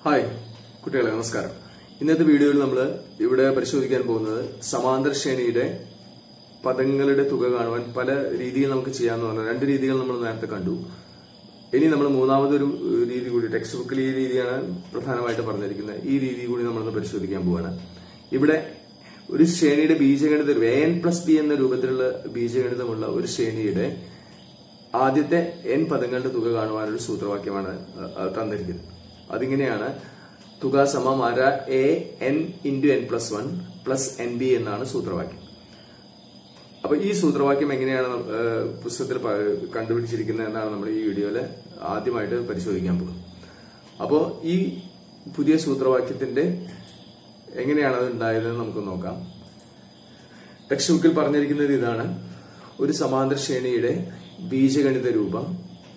hi കുട്ടികളെ നമസ്കാരം ഇന്നത്തെ വീഡിയോയിൽ നമ്മൾ ഇവിടെ പരിശോധിക്കാൻ പോകുന്നത് സമാന്തര ശ്രേണിയുടെ പദങ്ങളുടെ തുക കാണുവാൻ പല രീതിയിൽ നമുക്ക് ചെയ്യാമെന്ന് പറഞ്ഞാൽ രണ്ട് രീതികൾ നമ്മൾ നേരത്തെ കണ്ടു ഇനി നമ്മൾ മൂന്നാമതൊരു ഏഹ്, രീതി കൂടി ടെക്സ്റ്റ് ബുക്കിൽ ഈ രീതിയാണ് പ്രധാനമായിട്ട് പറഞ്ഞിരിക്കുന്നത് ഈ രീതി കൂടി നമ്മളൊന്ന് പരിശോധിക്കാൻ പോവാണ് ഇവിടെ ഒരു ശ്രേണിയുടെ ബീജഗണിത എ എൻ പ്ലസ് ബി എന്ന രൂപത്തിലുള്ള ബീജഗണിതമുള്ള ഒരു ശ്രേണിയുടെ ആദ്യത്തെ എൻ പദങ്ങളുടെ തുക കാണുവാനൊരു സൂത്രവാക്യമാണ് അഹ്, അഹ് തന്നിരിക്കുന്നത് അതിങ്ങനെയാണ് തുക സമം അര A N into N plus one plus N B എന്നാണ് സൂത്രവാക്യം അപ്പൊ ഈ സൂത്രവാക്യം എങ്ങനെയാണ് നം- ഏഹ് പുസ്തകത്തിൽ പ- കണ്ടുപിടിച്ചിരിക്കുന്നത് എന്നാണ് നമ്മൾ ഈ വീഡിയോയിൽ ആദ്യമായിട്ട് പരിശോധിക്കാൻ പോകുന്നത് അപ്പോ ഈ പുതിയ സൂത്രവാക്യത്തിന്റെ എങ്ങനെയാണ് അത് ഉണ്ടായതെന്ന് നമുക്ക് നോക്കാം ടെക്സ്റ്റ് ബുക്കിൽ പറഞ്ഞിരിക്കുന്നത് ഇതാണ് ഒരു സമാന്തര ശ്രേണിയുടെ ബീജഗണിത രൂപം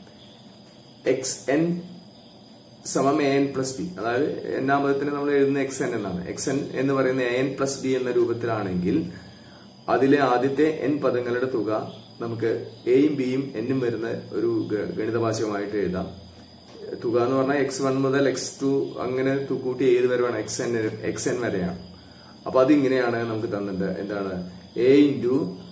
എക്സ് എൻ സമം എ എൻ പ്ലസ് ബി അതായത് എന്നാമതത്തിന് നമ്മൾ എഴുതുന്ന എക്സ് എൻ എന്നാണ് എക്സ് എൻ എന്ന് പറയുന്ന എ എൻ പ്ലസ് ബി എന്ന രൂപത്തിലാണെങ്കിൽ അതിലെ ആദ്യത്തെ എൻ പദങ്ങളുടെ തുക നമുക്ക് എയും ബിയും എന്നും വരുന്ന ഒരു ഗ- ഗണിതവാചകമായിട്ട് എഴുതാം തുക എന്ന് പറഞ്ഞാൽ എക്സ് വൺ മുതൽ എക്സ് ടു അങ്ങനെ തു- കൂട്ടി ഏത് വരെ വേണം എക്സ് എൻ എക്സ് എൻ വരെയാണ് അപ്പൊ അത് ഇങ്ങനെയാണ് നമുക്ക് തന്നിട്ട് എന്താണ് A into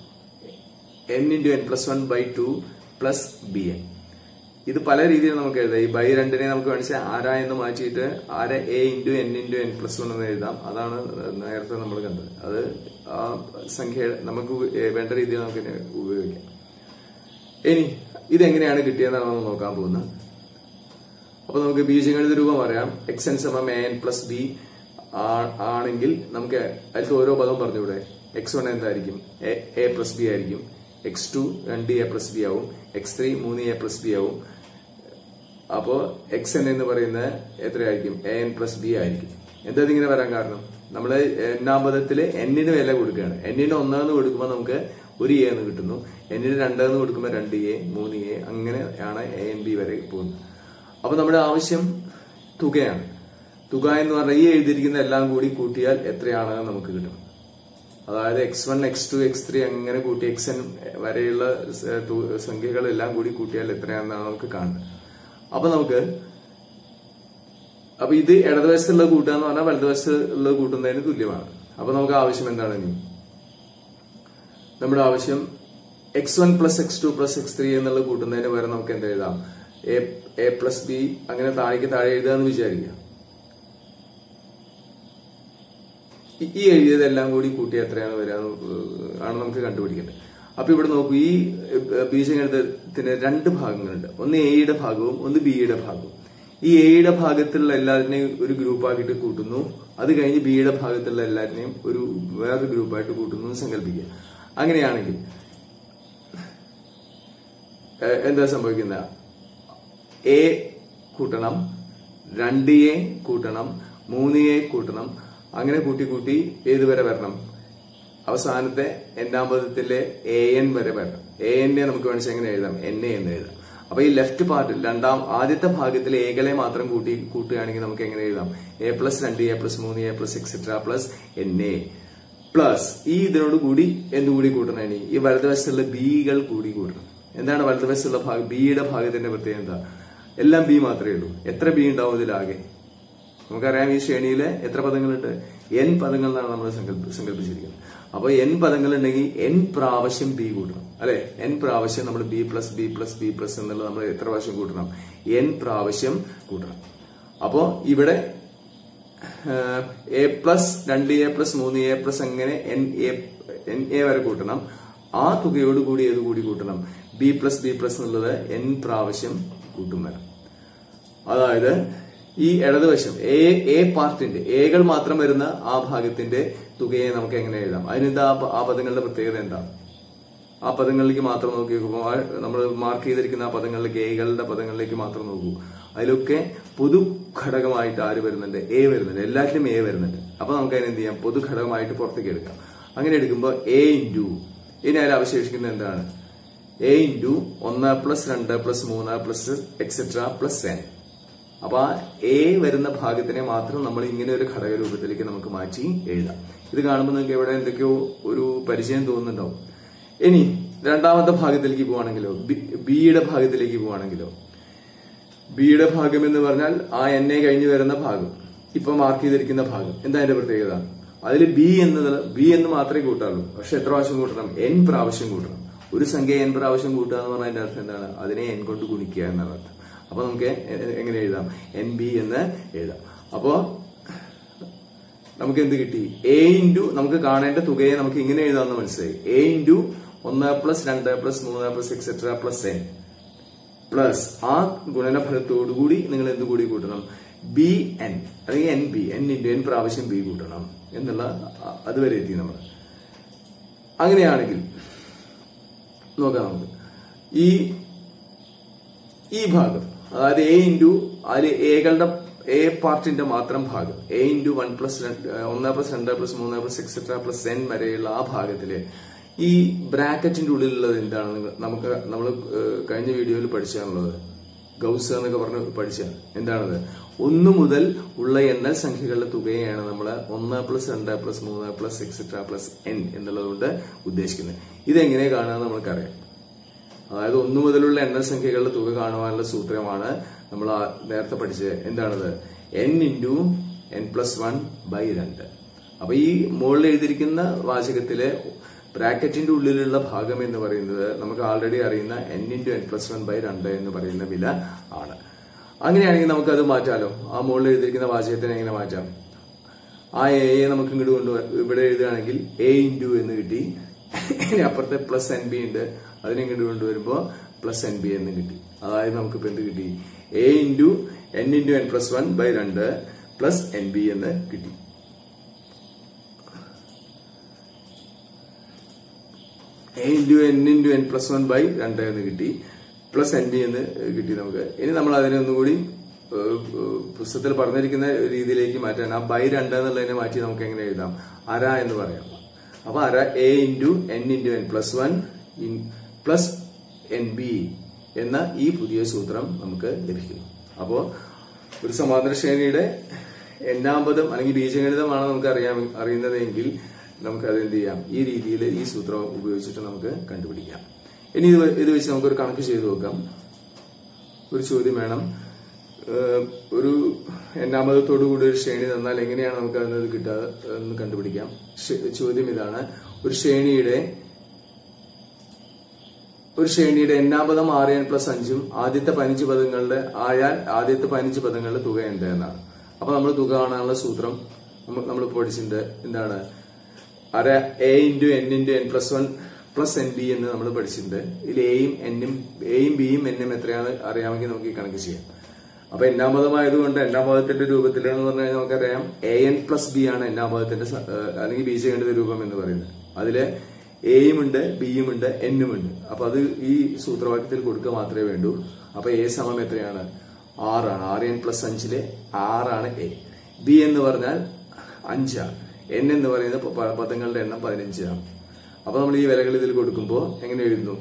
N into N plus one by two plus B N ഇത് പല രീതിയിൽ നമുക്ക് എഴുതാം ഈ ബൈ രണ്ടിനെ നമുക്ക് വേണിച്ചാൽ ആര എന്ന് മാറ്റിയിട്ട് ആര A into N into N plus one എന്ന് എഴുതാം അതാണ് നേരത്തെ നമ്മൾ കണ്ടത് അത് ആ സംഖ്യ നമുക്ക് വേണ്ട രീതിയിൽ നമുക്ക് ഇതിനെ ഉപയോഗിക്കാം ഇനി ഇതെങ്ങനെയാണ് കിട്ടിയതെന്നാണ് നമ്മൾ നോക്കാൻ പോകുന്നത് അപ്പൊ നമുക്ക് ബീജഗണിത രൂപം അറിയാം എക്സ് എൻ സമം എ എൻ പ്ലസ് ബി ആണെങ്കിൽ നമുക്ക് അതിലത്തെ ഓരോ പദം പറഞ്ഞൂടെ എക്സ് വൺ എന്തായിരിക്കും എ പ്ലസ് ബി ആയിരിക്കും എക്സ് ടു രണ്ട് എ പ്ലസ് ബി ആവും എക്സ് ത്രീ മൂന്ന് എ പ്ലസ് ബി ആവും അപ്പോ എക്സ് എൻ എന്ന് പറയുന്നത് എത്രയായിരിക്കും എ എൻ പ്ലസ് ബി ആയിരിക്കും എന്താ ഇതിങ്ങനെ വരാൻ കാരണം നമ്മൾ എന്നാം പദത്തില് എന്നിന് വില കൊടുക്കുകയാണ് എന്നിന് ഒന്നെന്ന് കൊടുക്കുമ്പോൾ നമുക്ക് ഒരു എ എന്ന് കിട്ടുന്നു എന്നിന് രണ്ടെന്ന് കൊടുക്കുമ്പോൾ രണ്ട് എ മൂന്ന് എ അങ്ങനെയാണ് എ എൻ ബി വരെ പോകുന്നത് അപ്പൊ നമ്മുടെ ആവശ്യം തുകയാണ് തുക എന്ന് പറഞ്ഞാൽ ഈ എഴുതിയിരിക്കുന്ന എല്ലാം കൂടി കൂട്ടിയാൽ എത്രയാണെന്ന് നമുക്ക് കിട്ടും അതായത് X one X two X three അങ്ങനെ കൂട്ടി എക്സ് എൻ വരെയുള്ള സ- തു- സംഖ്യകളെല്ലാം കൂടി കൂട്ടിയാൽ എത്രയാണെന്നാണ് നമുക്ക് കാണുന്നത് അപ്പൊ നമുക്ക് അപ്പൊ ഇത് ഇടതുവശത്തുള്ള കൂട്ടുക എന്ന് പറഞ്ഞാൽ വലതുവശത്തുള്ള കൂട്ടുന്നതിന് തുല്യമാണ് അപ്പൊ നമുക്ക് ആവശ്യം എന്താണ് ഇനി നമ്മുടെ ആവശ്യം X one plus X two plus X three എന്നുള്ള കൂട്ടുന്നതിന് പകരം നമുക്ക് എന്ത് എഴുതാം എ എ പ്ലസ് ബി അങ്ങനെ താഴേക്ക് താഴെ എഴുതുക എന്ന് വിചാരിക്കുക ഈ- ഈ എഴുതിയതെല്ലാം കൂടി കൂട്ടി എത്രയാണ് വരിക എന്ന് ആണ് നമുക്ക് കണ്ടുപിടിക്കേണ്ടത് അപ്പൊ ഇവിടെ നോക്കൂ ഈ ഏഹ്, ബീജഗണിതത്തിന് രണ്ട് ഭാഗങ്ങളുണ്ട് ഒന്ന് എയുടെ ഭാഗവും ഒന്ന് ബിയുടെ ഭാഗവും ഈ എയുടെ ഭാഗത്തുള്ള എല്ലാത്തിനെയും ഒരു ഗ്രൂപ്പാക്കിയിട്ട് കൂട്ടുന്നു അത് കഴിഞ്ഞ് ബിയുടെ ഭാഗത്തുള്ള എല്ലാത്തിനെയും ഒരു വേറൊരു ഗ്രൂപ്പായിട്ട് കൂട്ടുന്നു എന്ന് സങ്കല്പിക്കുക അങ്ങനെയാണെങ്കിൽ ഏഹ്, എന്താ സംഭവിക്കുന്നത് എ കൂട്ടണം രണ്ട് എ കൂട്ടണം മൂന്ന് എ കൂട്ടണം അങ്ങനെ കൂട്ടി കൂട്ടി ഏത് വരെ വരണം അവസാനത്തെ എണ്ണാം പദത്തിലെ എ എൻ വരെ വരണം എ എന്നെ നമുക്ക് വേണമെങ്കിൽ എങ്ങനെ എഴുതാം എൻ എ എന്ന് എഴുതാം അപ്പൊ ഈ ലെഫ്റ്റ് പാർട്ടിൽ രണ്ടാം ആദ്യത്തെ ഭാഗത്തിൽ എകളെ മാത്രം കൂട്ടി കൂട്ടുകയാണെങ്കിൽ നമുക്ക് എങ്ങനെ എഴുതാം എ പ്ലസ് രണ്ട് എ പ്ലസ് മൂന്ന് A plus etcetera plus N A plus ഈ ഇതിനോട് കൂടി എന്തുകൂടി കൂട്ടണം ഇനി ഈ വലതുവശത്തുള്ള ബികൾ കൂടി കൂട്ടണം എന്താണ് വലതുവശത്തുള്ള ഭാഗം ബിയുടെ ഭാഗത്തിന്റെ പ്രത്യേകത എന്താ എല്ലാം ബി മാത്രമേ ഉള്ളൂ എത്ര ബി ഉണ്ടാവും ഇതിലാകെ നമുക്കറിയാം ഈ ശ്രേണിയില് എത്ര പദങ്ങളുണ്ട് എൻ പദങ്ങൾ എന്നാണ് നമ്മൾ സങ്കല്പ- സങ്കല്പിച്ചിരിക്കുന്നത് അപ്പൊ എൻ പദങ്ങൾ ഉണ്ടെങ്കിൽ എൻ പ്രാവശ്യം ബി കൂട്ടണം അല്ലെ എൻ പ്രാവശ്യം നമ്മൾ B plus B plus B plus എന്നുള്ളത് നമ്മൾ എത്ര പ്രാവശ്യം കൂട്ടണം എൻ പ്രാവശ്യം കൂട്ടണം അപ്പോ ഇവിടെ എ പ്ലസ് രണ്ട് എ പ്ലസ് മൂന്ന് എ പ്ലസ് അങ്ങനെ എൻ എ എൻ എ വരെ കൂട്ടണം ആ തുകയോട് കൂടി ഏത് കൂടി കൂട്ടണം ബി പ്ലസ് ബി പ്ലസ് എന്നുള്ളത് എൻ പ്രാവശ്യം കൂട്ടും വരണം അതായത് ഈ ഇടതുവശം എ എ പാർട്ടിന്റെ എകൾ മാത്രം വരുന്ന ആ ഭാഗത്തിന്റെ തുകയെ നമുക്ക് എങ്ങനെ എഴുതാം അതിനെന്താ ആ പ- ആ പദങ്ങളുടെ പ്രത്യേകത എന്താ ആ പദങ്ങളിലേക്ക് മാത്രം നോക്കി നോക്കുമ്പോൾ നമ്മൾ മാർക്ക് ചെയ്തിരിക്കുന്ന ആ പദങ്ങളിലേക്ക് എകളുടെ പദങ്ങളിലേക്ക് മാത്രം നോക്കൂ അതിലൊക്കെ പൊതു ഘടകമായിട്ട് ആര് വരുന്നുണ്ട് എ വരുന്നുണ്ട് എല്ലാറ്റിലും എ വരുന്നുണ്ട് അപ്പൊ നമുക്ക് അതിനെ എന്ത് ചെയ്യാം പൊതു ഘടകമായിട്ട് പുറത്തേക്ക് എടുക്കാം അങ്ങനെ എടുക്കുമ്പോൾ എ ഇൻറ്റു ഇനി അതിൽ അവശേഷിക്കുന്നത് എന്താണ് എ ഇൻറ്റു ഒന്ന് പ്ലസ് രണ്ട് പ്ലസ് മൂന്ന് പ്ലസ് എക്സെട്ര പ്ലസ് എൻ അപ്പൊ ആ എ വരുന്ന ഭാഗത്തിനെ മാത്രം നമ്മൾ ഇങ്ങനെ ഒരു ഘടക രൂപത്തിലേക്ക് നമുക്ക് മാറ്റി എഴുതാം ഇത് കാണുമ്പോൾ നിങ്ങൾക്ക് എവിടെ എന്തൊക്കെയോ ഒരു പരിചയം തോന്നുന്നുണ്ടാവും ഇനി രണ്ടാമത്തെ ഭാഗത്തിലേക്ക് പോവാണെങ്കിലോ ബി- ബിയുടെ ഭാഗത്തിലേക്ക് പോവാണെങ്കിലോ ബിയുടെ ഭാഗം എന്ന് പറഞ്ഞാൽ ആ എൻ എ കഴിഞ്ഞു വരുന്ന ഭാഗം ഇപ്പൊ മാർക്ക് ചെയ്തിരിക്കുന്ന ഭാഗം എന്താ അതിന്റെ പ്രത്യേകത അതിൽ ബി എന്നത് ബി എന്ന് മാത്രമേ കൂട്ടാറുള്ളൂ പക്ഷെ എത്ര പ്രാവശ്യം കൂട്ടണം എൻ പ്രാവശ്യം കൂട്ടണം ഒരു സംഖ്യ എൻ പ്രാവശ്യം കൂട്ടുക എന്ന് പറഞ്ഞതിന്റെ അർത്ഥം എന്താണ് അതിനെ എൻ കൊണ്ട് ഗുണിക്കുക എന്നാണ് അർത്ഥം അപ്പൊ നമുക്ക് എ- എങ്ങനെ എഴുതാം എൻ ബി എന്ന് എഴുതാം അപ്പോ നമുക്ക് എന്ത് കിട്ടി എ ഇൻറ്റു നമുക്ക് കാണേണ്ട തുകയെ നമുക്ക് ഇങ്ങനെ എഴുതാമെന്ന് മനസ്സിലായി എ ഇൻറ്റു ഒന്ന് പ്ലസ് രണ്ട് പ്ലസ് മൂന്ന് plus etcetera plus N plus ആ ഗുണനഫലത്തോടുകൂടി നിങ്ങൾ എന്ത് കൂടി കൂട്ടണം ബി എൻ അല്ലെങ്കിൽ N B N into N പ്രാവശ്യം ബി കൂട്ടണം എന്നുള്ള അ- അതുവരെ എത്തി നമ്മൾ അങ്ങനെയാണെങ്കിൽ നോക്കാം നമുക്ക് ഈ ഈ ഭാഗം അതായത് എ ഇൻറ്റു അതിൽ എകളുടെ എ പാർട്ടിന്റെ മാത്രം ഭാഗം എ ഇൻറ്റു വൺ പ്ലസ് ഒന്ന് പ്ലസ് രണ്ട് പ്ലസ് മൂന്ന് പ്ലസ് എക്സെട്ര പ്ലസ് എൻ വരെയുള്ള ആ ഭാഗത്തില് ഈ ബ്രാക്കറ്റിന്റെ ഉള്ളിലുള്ളത് എന്താണ് നിങ്ങൾ- നമുക്ക് നമ്മൾ കഴിഞ്ഞ വീഡിയോയിൽ പഠിച്ചാണുള്ളത് ഗൗസ് എന്നൊക്കെ പറഞ്ഞ് പഠിച്ച എന്താണത് ഒന്ന് മുതൽ ഉള്ള എണ്ണൽ സംഖ്യകളുടെ തുകയാണ് നമ്മൾ ഒന്ന് പ്ലസ് രണ്ട് പ്ലസ് മൂന്ന് പ്ലസ് എക്സെട്ര പ്ലസ് എൻ എന്നുള്ളത് കൊണ്ട് ഉദ്ദേശിക്കുന്നത് ഇതെങ്ങനെ കാണുക നമ്മൾക്കറിയാം അതായത് ഒന്നു മുതലുള്ള എണ്ണൽ സംഖ്യകളുടെ തുക കാണുവാനുള്ള സൂത്രമാണ് നമ്മൾ ആ നേരത്തെ പഠിച്ചത് എന്താണത് N into N plus one by രണ്ട് അപ്പൊ ഈ മുകളിൽ എഴുതിയിരിക്കുന്ന വാചകത്തിലെ ബ്രാക്കറ്റിന്റെ ഉള്ളിലുള്ള ഭാഗം എന്ന് പറയുന്നത് നമുക്ക് ആൾറെഡി അറിയുന്ന N into N plus one by രണ്ട് എന്ന് പറയുന്ന വില ആണ് അങ്ങനെയാണെങ്കിൽ നമുക്ക് അത് മാറ്റാലോ ആ മുകളിൽ എഴുതിയിരിക്കുന്ന വാചകത്തിനെ എങ്ങനെ മാറ്റാം ആ എയെ നമുക്ക് ഇങ്ങോട്ട് കൊണ്ടുവരാം ഇവിടെ എഴുതുകയാണെങ്കിൽ എ ഇൻറ്റു എന്ന് കിട്ടി ഇനി അപ്പുറത്തെ പ്ലസ് എൻ ബി ഉണ്ട് അതിനെ ഇങ്ങോട്ട് കൊണ്ടുവരുമ്പോൾ പ്ലസ് എൻ ബി എന്ന് കിട്ടി അതായത് നമുക്കിപ്പോ എന്ത് കിട്ടി A into N into N plus one by രണ്ട് പ്ലസ് എൻ ബി എന്ന് കിട്ടി A into N into N plus one by രണ്ട് എന്ന് കിട്ടി പ്ലസ് എൻ ബി എന്ന് കിട്ടി നമുക്ക് ഇനി നമ്മൾ അതിനെ ഒന്നുകൂടി ഏഹ്, ഏഹ്, പുസ്തകത്തിൽ പറഞ്ഞിരിക്കുന്ന രീതിയിലേക്ക് മാറ്റാൻ ആ ബൈ രണ്ട് എന്നുള്ളതിനെ മാറ്റി നമുക്ക് എങ്ങനെ എഴുതാം അര എന്ന് പറയാം അപ്പൊ അര A into N into N plus one plus N B എന്ന ഈ പുതിയ സൂത്രം നമുക്ക് ലഭിക്കുന്നു അപ്പോ ഒരു സമാന്തര ശ്രേണിയുടെ എണ്ണാമ്പതം അല്ലെങ്കിൽ ബീജഗണിതമാണ് നമുക്ക് അറിയാം അറിയുന്നതെങ്കിൽ നമുക്ക് അത് എന്ത് ചെയ്യാം ഈ രീതിയിൽ ഈ സൂത്രം ഉപയോഗിച്ചിട്ട് നമുക്ക് കണ്ടുപിടിക്കാം ഇനി ഇത് വെ- ഇത് വെച്ച് നമുക്കൊരു കണക്ക് ചെയ്തു നോക്കാം ഒരു ചോദ്യം വേണം ഏഹ് ഒരു എണ്ണാമതത്തോടു കൂടി ഒരു ശ്രേണി തന്നാൽ എങ്ങനെയാണ് നമുക്ക് അതിനത് കിട്ടുക എന്ന് കണ്ടുപിടിക്കാം ശ- ചോദ്യം ഇതാണ് ഒരു ശ്രേണിയുടെ ഒരു ശ്രേണിയുടെ എണ്ണാപദം ആറ് എൻ പ്ലസ് അഞ്ചും ആദ്യത്തെ പതിനഞ്ച് പദങ്ങളുടെ ആയാൽ ആദ്യത്തെ പതിനഞ്ച് പദങ്ങളുടെ തുക ഉണ്ട് എന്നാണ് അപ്പൊ നമ്മൾ തുക കാണാനുള്ള സൂത്രം നമ്മൾ പഠിച്ചിട്ടുണ്ട് എന്താണ് അര A into N into N plus one plus N B എന്ന് നമ്മൾ പഠിച്ചിട്ടുണ്ട് ഇതിൽ എയും എന്നും എയും ബിയും എന്നും എത്രയാണ് അറിയാമെങ്കിൽ നമുക്ക് ഈ കണക്ക് ചെയ്യാം അപ്പൊ എന്നാം പദമായതുകൊണ്ട് എന്നാം പദത്തിന്റെ രൂപത്തിലാണെന്ന് പറഞ്ഞു കഴിഞ്ഞാൽ നമുക്കറിയാം എ എൻ പ്ലസ് ബി ആണ് എന്നാം പദത്തിന്റെ സ- ഏഹ് അല്ലെങ്കിൽ ബീജഗണിത രൂപം എന്ന് പറയുന്നത് അതില് എയും ഉണ്ട് ബിയും ഉണ്ട് എന്നും ഉണ്ട് അപ്പൊ അത് ഈ സൂത്രവാക്യത്തിൽ കൊടുക്കുക മാത്രമേ വേണ്ടൂ അപ്പൊ എ സമം എത്രയാണ് ആറാണ് ആറ് എൻ പ്ലസ് അഞ്ചില് ആറാണ് എ ബി എന്ന് പറഞ്ഞാൽ അഞ്ചാണ് എൻ എന്ന് പറയുന്നത് പ- പ- പദങ്ങളുടെ എണ്ണം പതിനഞ്ചാണ് അപ്പൊ നമ്മൾ ഈ വിലകൾ ഇതിൽ കൊടുക്കുമ്പോൾ എങ്ങനെ എഴുതുന്നു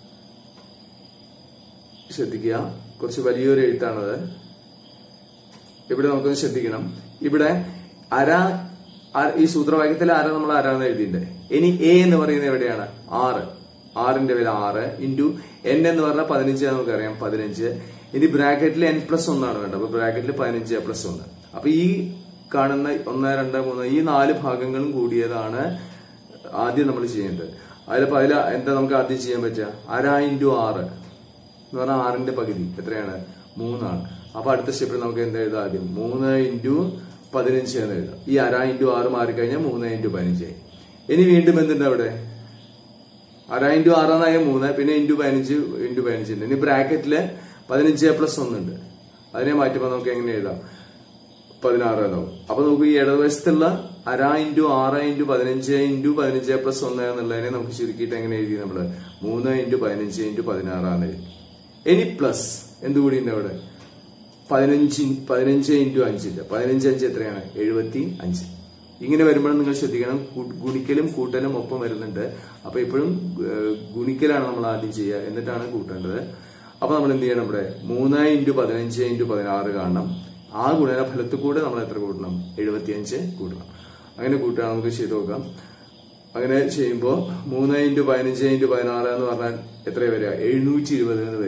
ശ്രദ്ധിക്കുക കുറച്ച് വലിയൊരു എഴുത്താണത് ഇവിടെ നമുക്കൊന്ന് ശ്രദ്ധിക്കണം ഇവിടെ അര ആ- ഈ സൂത്രവാക്യത്തിൽ അര നമ്മൾ ആരാന്ന് എഴുതിയിട്ടുണ്ട് ഇനി എ എന്ന് പറയുന്നത് എവിടെയാണ് ആറ് ആറിന്റെ വില ആറ് ഇൻറ്റു എൻ എന്ന് പറഞ്ഞാൽ പതിനഞ്ച് നമുക്കറിയാം പതിനഞ്ച് ഇനി ബ്രാക്കറ്റിൽ എൻ പ്ലസ് ഒന്നാണ് വേണ്ടത് അപ്പൊ ബ്രാക്കറ്റിൽ പതിനഞ്ച് പ്ലസ് ഒന്ന് അപ്പൊ ഈ കാണുന്ന ഒന്ന് രണ്ട് മൂന്ന് ഈ നാല് ഭാഗങ്ങളും കൂടിയതാണ് ആദ്യം നമ്മൾ ചെയ്യേണ്ടത് അതിലിപ്പോ അതിൽ എന്താ നമുക്ക് ആദ്യം ചെയ്യാൻ പറ്റുക അര ഇൻറ്റു ആറ് എന്ന് പറഞ്ഞാൽ ആറിന്റെ പകുതി എത്രയാണ് മൂന്നാണ് അപ്പൊ അടുത്ത സ്റ്റെപ്പിൽ നമുക്ക് എന്താ എഴുതാം ആദ്യം മൂന്ന് ഇൻറ്റു പതിനഞ്ച് എന്ന് എഴുതാം ഈ അര ഇൻറ്റു ആറ് മാറിക്കഴിഞ്ഞാൽ മൂന്ന് ഇൻറ്റു പതിനഞ്ച് ഇനി വീണ്ടും എന്തുണ്ട് അവിടെ അര ഇൻറ്റു ആറെന്നായ മൂന്ന് പിന്നെ ഇൻറ്റു പതിനഞ്ച് ഇൻറ്റു പതിനഞ്ച് ഉണ്ട് ഇനി ബ്രാക്കറ്റില് പതിനഞ്ച് പ്ലസ് ഒന്നുണ്ട് അതിനെ മാറ്റുമ്പോൾ നമുക്ക് എങ്ങനെ എഴുതാം പതിനാറ് എന്നാവും അപ്പൊ നമുക്ക് ഈ ഇടതുവശത്തുള്ള അര ഇൻറ്റു ആറ് ഇൻറ്റു പതിനഞ്ച് ഇൻറ്റു പതിനഞ്ച് പ്ലസ് ഒന്ന് എന്നുള്ളതിനെ നമുക്ക് ചുരുക്കിയിട്ട് എങ്ങനെ എഴുതി നമ്മള് മൂന്ന് ഇൻറ്റു പതിനഞ്ച് ഇൻറ്റു പതിനാറാണ് എഴുതി ഇനി പ്ലസ് എന്തുകൂടി ഉണ്ട് അവിടെ പതിനഞ്ച് പതിനഞ്ച് ഇൻറ്റു അഞ്ചില്ല പതിനഞ്ച് അഞ്ച് എത്രയാണ് എഴുപത്തി അഞ്ച് ഇങ്ങനെ വരുമ്പോൾ നിങ്ങൾ ശ്രദ്ധിക്കണം കു- ഗുണിക്കലും കൂട്ടലും ഒപ്പം വരുന്നുണ്ട് അപ്പൊ ഇപ്പോഴും ഏഹ്, ഗുണിക്കലാണ് നമ്മൾ ആദ്യം ചെയ്യുക എന്നിട്ടാണ് കൂട്ടേണ്ടത് അപ്പൊ നമ്മൾ എന്ത് ചെയ്യണം ഇവിടെ മൂന്ന് ഇൻറ്റു പതിനഞ്ച് ഇൻറ്റു പതിനാറ് കാണണം ആ ഗുണന ഫലത്തിൽ കൂടെ നമ്മൾ എത്ര കൂട്ടണം എഴുപത്തിയഞ്ച് കൂട്ടണം അങ്ങനെ കൂട്ടുക നമുക്ക് ചെയ്ത് നോക്കാം അങ്ങനെ ചെയ്യുമ്പോൾ മൂന്ന് ഇൻറ്റു പതിനഞ്ച് ഇൻറ്റു പതിനാറ് എന്ന് പറഞ്ഞാൽ എത്ര വരിക എഴുന്നൂറ്റി ഇരുപത് എന്ന് വരും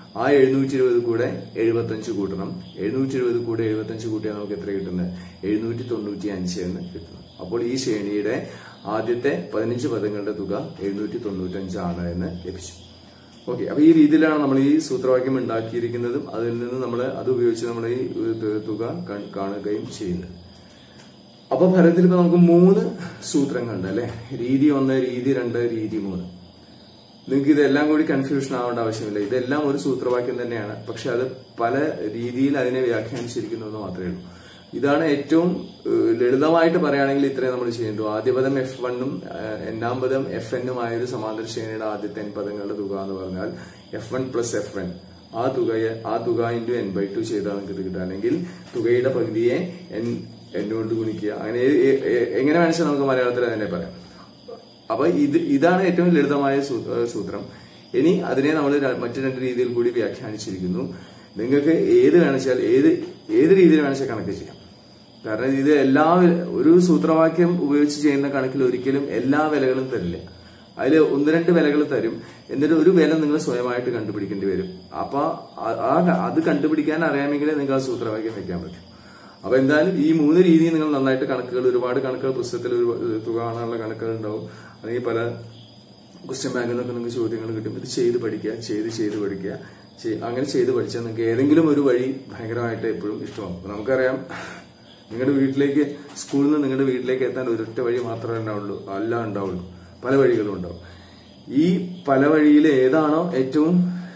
ആ എഴുന്നൂറ്റി ഇരുപത് കൂടെ എഴുപത്തഞ്ച് കൂട്ടണം എഴുന്നൂറ്റി ഇരുപത് കൂടെ എഴുപത്തഞ്ച് കൂട്ടിയാൽ നമുക്ക് എത്ര കിട്ടുന്നത് എഴുന്നൂറ്റി തൊണ്ണൂറ്റി അഞ്ച് എന്ന് കിട്ടുന്നു അപ്പോൾ ഈ ശ്രേണിയുടെ ആദ്യത്തെ പതിനഞ്ച് പദങ്ങളുടെ തുക എഴുന്നൂറ്റി തൊണ്ണൂറ്റഞ്ചാണ് എന്ന് ലഭിച്ചു ഓക്കെ അപ്പൊ ഈ രീതിയിലാണ് നമ്മൾ ഈ സൂത്രവാക്യം ഉണ്ടാക്കിയിരിക്കുന്നതും അതിൽ നിന്ന് നമ്മൾ അത് ഉപയോഗിച്ച് നമ്മൾ ഈ തു- തുക കാ- കാണുകയും ചെയ്യുന്നത് അപ്പൊ ഫലത്തിൽ ഇപ്പൊ നമുക്ക് മൂന്ന് സൂത്രങ്ങളുണ്ട് അല്ലെ രീതി ഒന്ന് രീതി രണ്ട് രീതി മൂന്ന് നിങ്ങൾക്ക് ഇതെല്ലാം കൂടി കൺഫ്യൂഷൻ ആവേണ്ട ആവശ്യമില്ല ഇതെല്ലാം ഒരു സൂത്രവാക്യം തന്നെയാണ് പക്ഷെ അത് പല രീതിയിൽ അതിനെ വ്യാഖ്യാനിച്ചിരിക്കുന്നു എന്ന് മാത്രമേ ഉള്ളൂ ഇതാണ് ഏറ്റവും ഏഹ്, ലളിതമായിട്ട് പറയുകയാണെങ്കിൽ ഇത്രയും നമ്മൾ ചെയ്യേണ്ടു ആദ്യ പദം എഫ് വണ്ണും എണ്ണാം പദം എഫ് എന്നും ആയ ഒരു സമാന്തര ശ്രേണിയുടെ ആദ്യത്തെ എൻ പദങ്ങളുടെ തുക എന്ന് പറഞ്ഞാൽ F one plus F N ആ തുകയെ ആ തുക ഇൻറ്റു എൻ ബൈ ടു ചെയ്താൽ നിങ്ങൾക്ക് ഇത് കിട്ടുക അല്ലെങ്കിൽ തുകയുടെ പകുതിയെ എൻ എൻ കൊണ്ട് ഗുണിക്കുക അങ്ങനെ ഏ- ഏ- ഏ- എങ്ങനെ വേണമെങ്കിൽ നമുക്ക് മലയാളത്തിൽ അതിനെ പറയാം അപ്പൊ ഇത് ഇതാണ് ഏറ്റവും ലളിതമായ സൂ- ഏഹ് സൂത്രം ഇനി അതിനെ നമ്മൾ മറ്റു രണ്ട് രീതിയിൽ കൂടി വ്യാഖ്യാനിച്ചിരിക്കുന്നു നിങ്ങൾക്ക് ഏത് വേണമെച്ചാൽ ഏത് ഏത് രീതിയിൽ വേണമെച്ചാൽ കണക്ക് ചെയ്യാം കാരണം ഇത് എല്ലാ വി- ഒരു സൂത്രവാക്യം ഉപയോഗിച്ച് ചെയ്യുന്ന കണക്കിൽ ഒരിക്കലും എല്ലാ വിലകളും തരില്ല അതിൽ ഒന്ന് രണ്ട് വിലകൾ തരും എന്നിട്ട് ഒരു വില നിങ്ങൾ സ്വയമായിട്ട് കണ്ടുപിടിക്കേണ്ടി വരും അപ്പൊ ആ- ആ അത് കണ്ടുപിടിക്കാൻ അറിയാമെങ്കിലേ നിങ്ങൾക്ക് ആ സൂത്രവാക്യം വെക്കാൻ പറ്റും അപ്പൊ എന്തായാലും ഈ മൂന്ന് രീതിയിൽ നിങ്ങൾ നന്നായിട്ട് കണക്കുകൾ ഒരുപാട് കണക്കുകൾ പുസ്തകത്തിൽ ഒരു തുക കാണാനുള്ള കണക്കുകൾ ഉണ്ടാവും അല്ലെങ്കിൽ പല ക്വസ്റ്റ്യൻ ബാങ്കിൽ നിന്നൊക്കെ നിങ്ങൾക്ക് ചോദ്യങ്ങൾ കിട്ടും ഇത് ചെയ്ത് പഠിക്കുക ചെയ്ത് ചെയ്ത് പഠിക്കുക ചെയ്- അങ്ങനെ ചെയ്ത് പഠിച്ചാൽ നിങ്ങൾക്ക് ഏതെങ്കിലും ഒരു വഴി ഭയങ്കരമായിട്ട് എപ്പോഴും ഇഷ്ടമാവും അപ്പൊ നമുക്കറിയാം നിങ്ങളുടെ വീട്ടിലേക്ക് സ്കൂളിൽ നിന്ന് നിങ്ങളുടെ വീട്ടിലേക്ക് എത്താൻ ഒരൊറ്റ വഴി മാത്രമേ ഉണ്ടാവുള്ളൂ അല്ല ഉണ്ടാവുള്ളൂ പല വഴികളും ഉണ്ടാവും ഈ പല വഴിയിൽ ഏതാണോ ഏറ്റവും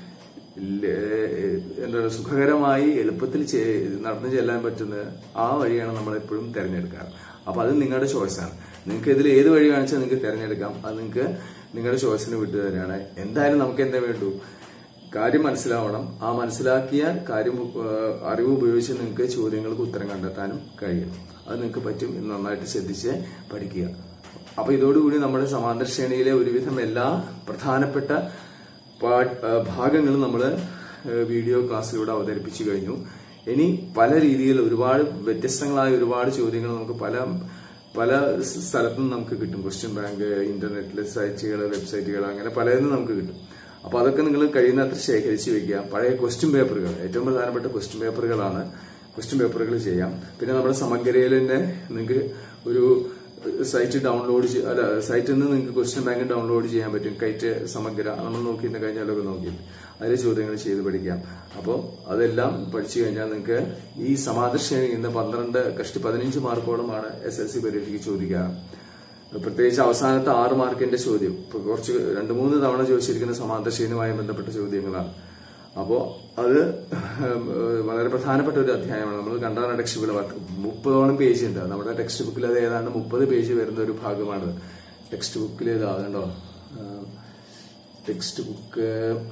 ല- എന്താ പറയുക സുഖകരമായി എളുപ്പത്തിൽ ചെ- നടന്നു ചെല്ലാൻ പറ്റുന്നത് ആ വഴിയാണ് നമ്മൾ എപ്പോഴും തിരഞ്ഞെടുക്കാറ് അപ്പൊ അത് നിങ്ങളുടെ ചോയ്സാണ് നിങ്ങൾക്ക് ഇതിൽ ഏത് വഴി കാണിച്ചാൽ നിങ്ങൾക്ക് തിരഞ്ഞെടുക്കാം അത് നിങ്ങൾക്ക് നിങ്ങളുടെ ചോയ്സിന് വിട്ടു തരാണ് എന്തായാലും നമുക്ക് എന്താ വേണ്ടു കാര്യം മനസ്സിലാവണം ആ മനസ്സിലാക്കിയ കാര്യം ആ, അറിവ് ഉപയോഗിച്ച് നിങ്ങൾക്ക് ചോദ്യങ്ങൾക്ക് ഉത്തരം കണ്ടെത്താനും കഴിയും അത് നിങ്ങൾക്ക് പറ്റും ഇത് നന്നായിട്ട് ശ്രദ്ധിച്ച് പഠിക്കുക അപ്പൊ ഇതോടുകൂടി നമ്മുടെ സമാന്തര ശ്രേണിയിലെ ഒരുവിധം എല്ലാ പ്രധാനപ്പെട്ട പാ- ആ, ഭാഗങ്ങളും നമ്മൾ വീഡിയോ ക്ലാസ്സിലൂടെ അവതരിപ്പിച്ചു കഴിഞ്ഞു ഇനി പല രീതിയിൽ ഒരുപാട് വ്യത്യസ്തങ്ങളായ ഒരുപാട് ചോദ്യങ്ങൾ നമുക്ക് പല പല സ് സ്ഥലത്തും നമുക്ക് കിട്ടും ക്വസ്റ്റ്യൻ ബാങ്ക് ഇന്റർനെറ്റിലെ സൈറ്റുകൾ വെബ്സൈറ്റുകൾ അങ്ങനെ പലതിനും നമുക്ക് കിട്ടും അപ്പൊ അതൊക്കെ നിങ്ങൾ കഴിയുന്നത്ര ശേഖരിച്ച് വെക്കുക പഴയ ക്വസ്റ്റ്യൻ പേപ്പറുകൾ ഏറ്റവും പ്രധാനപ്പെട്ട ക്വസ്റ്റ്യൻ പേപ്പറുകളാണ് ക്വസ്റ്റ്യൻ പേപ്പറുകൾ ചെയ്യാം പിന്നെ നമ്മുടെ സമഗ്രയിൽ തന്നെ നിങ്ങൾക്ക് ഒരു സൈറ്റ് ഡൗൺലോഡ് ചെയ്യ- അല്ല സൈറ്റിൽ നിന്ന് നിങ്ങൾക്ക് ക്വസ്റ്റ്യൻ ബാങ്ക് ഡൗൺലോഡ് ചെയ്യാൻ പറ്റും കൈറ്റ് സമഗ്ര നമ്മൾ നോക്കിയിട്ട് കഴിഞ്ഞാലൊക്കെ നോക്കിയിട്ട് അതിലെ ചോദ്യങ്ങൾ ചെയ്ത് പഠിക്കാം അപ്പോൾ അതെല്ലാം പഠിച്ചു കഴിഞ്ഞാൽ നിങ്ങൾക്ക് ഈ സമാന്തര ശ്രേണി ഇന്ന് പന്ത്രണ്ട് കഷ്ടി പതിനഞ്ച് മാർക്കോളമാണ് എസ് എൽ സി പരീക്ഷയ്ക്ക് ചോദിക്കുക പ്രത്യേകിച്ച് അവസാനത്തെ ആറ് മാർക്കിന്റെ ചോദ്യം ഇപ്പൊ കുറച്ച് രണ്ട് മൂന്ന് തവണ ചോദിച്ചിരിക്കുന്ന സമാന്തര ശ്രേണിയുമായി ബന്ധപ്പെട്ട ചോദ്യങ്ങളാണ് അപ്പോ അത് ഉം, വളരെ പ്രധാനപ്പെട്ട ഒരു അധ്യായമാണ് നമ്മൾ കണ്ടാണ് ടെക്സ്റ്റ് ബുക്കിൽ മുപ്പതോളം പേജ് ഉണ്ട് നമ്മുടെ ടെക്സ്റ്റ് ബുക്കിൽ അത് ഏതാണ്ട് മുപ്പത് പേജ് വരുന്ന ഒരു ഭാഗമാണ് ടെക്സ്റ്റ് ബുക്കിൽ ഇതാ കണ്ടോ ടെക്സ്റ്റ് ബുക്ക്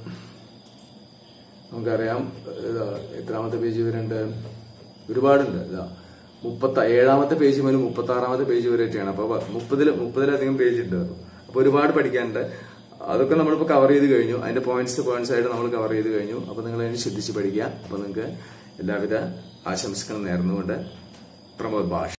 നമുക്കറിയാം ഇതാ എത്രാമത്തെ പേജ് വരുന്നുണ്ട് ഒരുപാടുണ്ട് ഇതാ മുപ്പത്തി ഏഴാമത്തെ പേജ് മുതൽ മുപ്പത്തി ആറാമത്തെ പേജ് വരെയൊക്കെയാണ് അപ്പൊ മുപ്പതിൽ മുപ്പതിലധികം പേജ് ഉണ്ട് അപ്പൊ ഒരുപാട് പഠിക്കാനുണ്ട് അതൊക്കെ നമ്മളിപ്പോ കവർ ചെയ്ത് കഴിഞ്ഞു അതിന്റെ പോയിന്റ്സ് പോയിന്റ്സ് ആയിട്ട് നമ്മൾ കവർ ചെയ്ത് കഴിഞ്ഞു അപ്പൊ നിങ്ങൾ അതിന് ശ്രദ്ധിച്ച് പഠിക്കുക അപ്പൊ നിങ്ങൾക്ക് എല്ലാവിധ ആശംസകളും നേർന്നുകൊണ്ട് പ്രമോദ് ഭാഷ